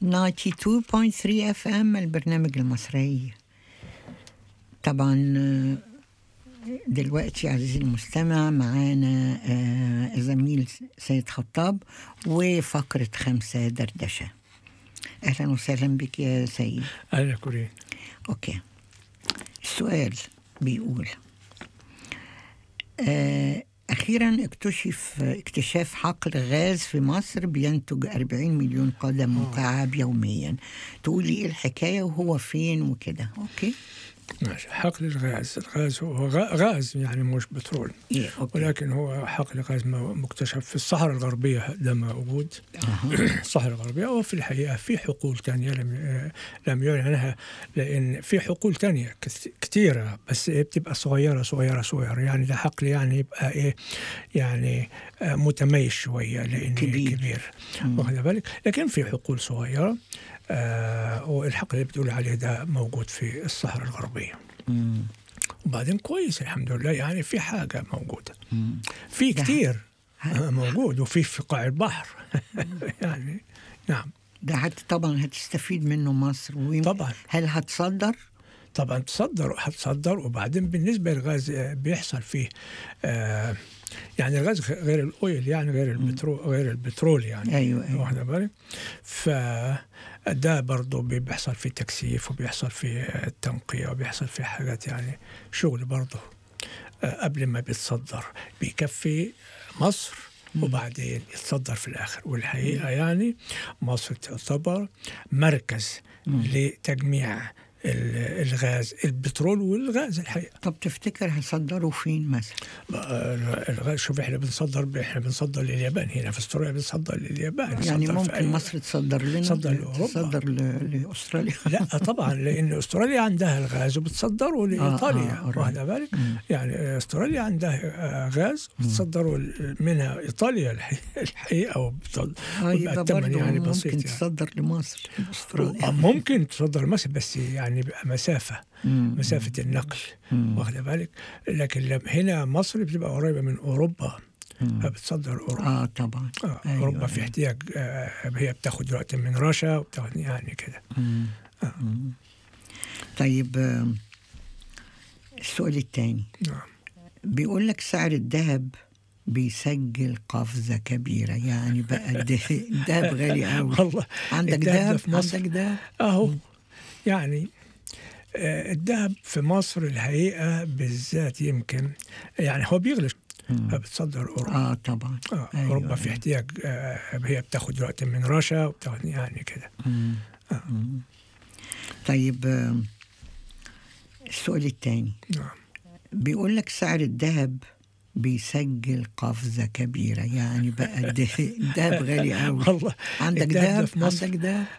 92.3 اف ام البرنامج المصري طبعا آه، دلوقتي عزيزي المستمع معانا آه، زميل سيد خطاب وفقرة خمسة دردشة أهلا وسهلا بك يا سيد أهلا كورين أوكي السؤال بيقول آه، أخيرا اكتشف اكتشاف حقل غاز في مصر بينتج 40 مليون قدم مكعب يوميا تقولي ايه الحكاية وهو فين وكده أوكي ماشي حقل الغاز الغاز هو غ- غاز يعني مش بترول إيه أوكي ولكن هو حقل غاز م- مكتشف في الصحراء الغربية ده موجود أها. الصحراء الغربية وفي الحقيقة في حقول تانية لم آه، لم يعلن عنها لأن في حقول تانية كث- كتيرة بس إيه بتبقى صغيرة صغيرة صغيرة يعني ده حقل يعني يبقى إيه يعني آه، متميز شوية لأن كبير. كبير, كبير. واخد بالك لكن في حقول صغيرة آه والحقل اللي بتقول عليه ده موجود في الصحراء الغربية مم. وبعدين كويس الحمد لله يعني في حاجة موجودة مم. في ده- كتير ه- آه، موجود وفي في قاع البحر يعني نعم ده هت طبعا هتستفيد منه مصر ويم- طبعا هل هتصدر؟ طبعا تصدر هتصدر وبعدين بالنسبة للغاز آه، بيحصل فيه آه يعني الغاز غ- غير الاويل يعني غير البترول غير البترول يعني أيوة أيوة واخد بالك فده برضه بيحصل فيه تكثيف وبيحصل فيه تنقية وبيحصل فيه حاجات يعني شغل برضه آه، قبل ما بيتصدر بيكفي مصر وبعدين يتصدر في الآخر والحقيقة يعني مصر تعتبر مركز لتجميع ال- الغاز البترول والغاز الحقيقة طب تفتكر هيصدروا فين مثلا؟ آه، الغاز شوف احنا بنصدر احنا بنصدر لليابان هنا في استراليا بنصدر لليابان يعني نصدر في ممكن أي- مصر تصدر لنا تصدر لأوروبا. تصدر ل- لأستراليا لا طبعا لان استراليا عندها الغاز وبتصدره لايطاليا آه، alright. واخد بالك يعني استراليا عندها آه، غاز وتصدره منها ايطاليا الحقيقة- الحقيقه وبتض- اه ويبقى يبقى الثمن برضه يعني ممكن بسيط يعني تصدر لمصر أستراليا آه، ممكن تصدر مصر بس يعني بقى مسافه مم. مسافه النقل مم. واخد بالك لكن لما هنا مصر بتبقى قريبه من اوروبا فبتصدر اوروبا اه طبعا آه، أيوة، اوروبا في أيوة. احتياج آه، هي بتاخد وقت من رشا وبتاخد يعني كده مم. مم. طيب آم، السؤال الثاني نعم بيقول لك سعر الذهب بيسجل قفزة كبيرة يعني بقى الد- الذهب غالي قوي والله عندك الذهب ده ذهب في مصر عندك ذهب اهو يعني آه، الذهب في مصر الحقيقه بالذات يمكن يعني هو بيغلى فبتصدر اوروبا اه طبعا آه أيوة، اوروبا في أيوة. احتياج آه، هي بتاخد وقت من رشا وبتاخد يعني كده مم. مم. طيب آم، السؤال الثاني نعم بيقول لك سعر الذهب بيسجل قفزة كبيرة يعني بقى الد- الذهب غالي قوي والله عندك الذهب ده ذهب في مصر عندك ذهب